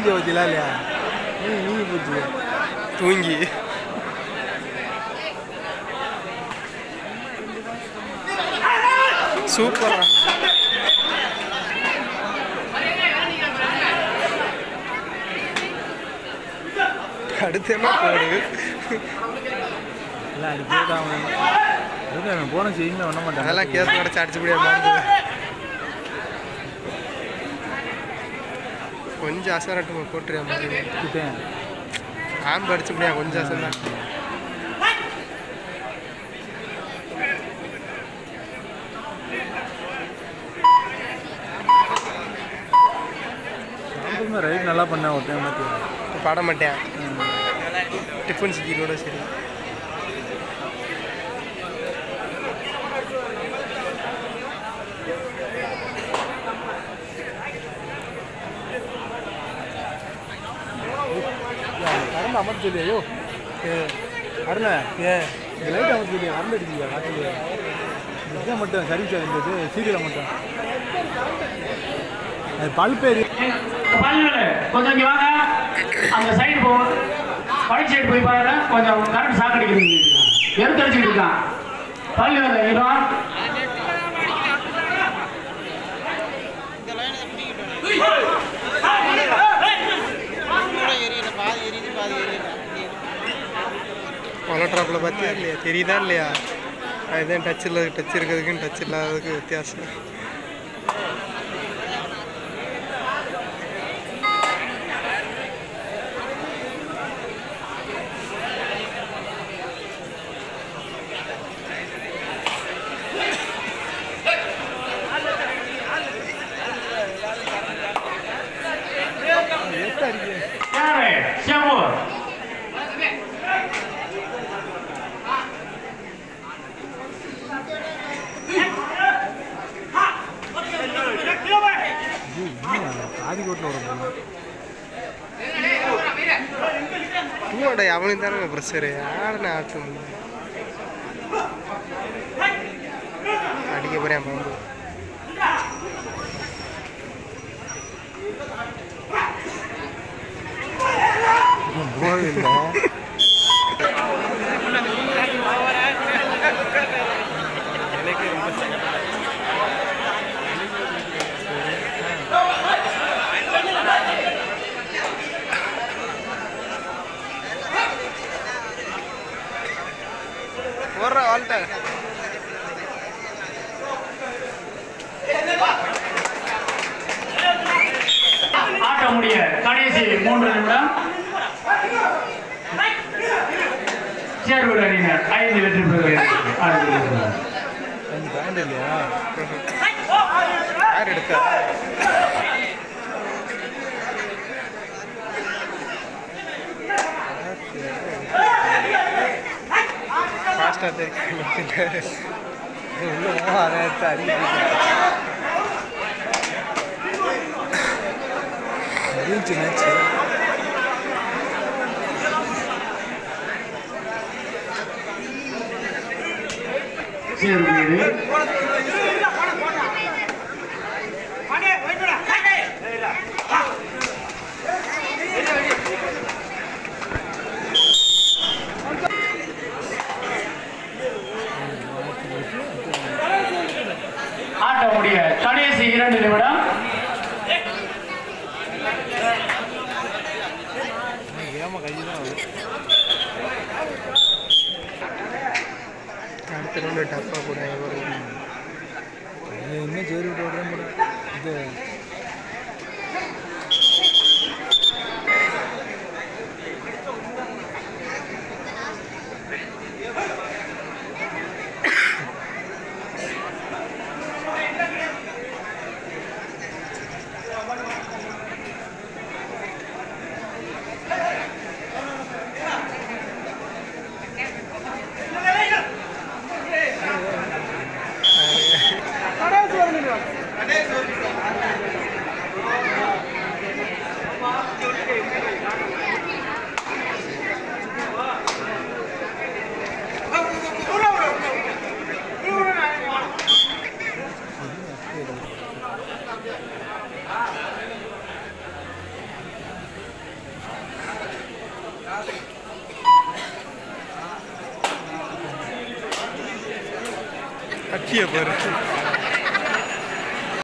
மூஞ்சி வச்சுலாம் இல்லையா நீ நீ போச்சு தூங்கி சூப்பரா அடுத்து என்ன போடு இல்லை அது போதான் அதுக்கு அவன் போன செய்யுங்க பண்ண மாட்டான் அதெல்லாம் கேஸ் உடச்சு அடிச்சு முடியாது கொஞ்சம் அசரட்டு போட்டுருயா மாதிரி கிட்டேன் ஆம்பு அடிச்சு முடியா கொஞ்சம் அசம் தான் சாப்பிடுமே ரைட் நல்லா பண்ணேன் ஒரு டைம் பார்த்து பாட மாட்டேன் டிஃபன் சிக்கிரோட சரி கரண்ட் அமர்த்தி சொல்லி ஐயோ அருண ஏ இந்த லைட் அமர்த்தி சொல்லி கரண்ட் அடிச்சியா காட்டில் இதை மட்டும் சர்வீஸ் இருந்தது சீரியலை மட்டும் அது பல்பேரி பல்லுல கொஞ்சம் இங்க வாங்க அந்த சைடு போ பழைய சைடு போய் பாருங்க கொஞ்சம் கரண்ட் ஷாக் அடிக்கிறது எடுத்து அடிச்சுட்டு இருக்கான் பல்லு இடம் கொலட்ராப்பில் பார்த்தியா இல்லையா தெரியுதா இல்லையா அதுதான் டச் இல்லை டச் இருக்கிறதுக்கும் டச் இல்லாததுக்கும் வித்தியாசம் யாரு ஷாமு ஆதிக்கோட்டில் வர போகணும் இன்னோட அவனுக்கு தானே ப்ரெஷரு யாருன்னு ஆட்ட முடியும் அடிக்க போறேன் பாம்பு போகவில்லை போடுற வாழ்ட்ட ஆட்ட முடிய கடைசி மூன்று நிமிடம் சேர்வூர் அணியினர் ஐந்து வெற்றி பெறுகிறார் அறிவிக்கிறார். அஞ்சு பாயிண்ட் இல்லையா யார் எடுத்தா ஃபாஸ்ட்டாக தெரியும் உள்ள போக அதை எடுத்து அறிவிச்சு அறிவிச்சு மேட்ச்சு சேர்வீடு ஆட்ட முடிய கடைசி இரண்டு நிமிடம் ஏமா கை தான் வரும் அடுத்த ரவுண்டு டஃப்பாக கூட வரும் இது இன்னும் சேரி விட்டு விடுறேன் கூட இது கட்சியை பாரு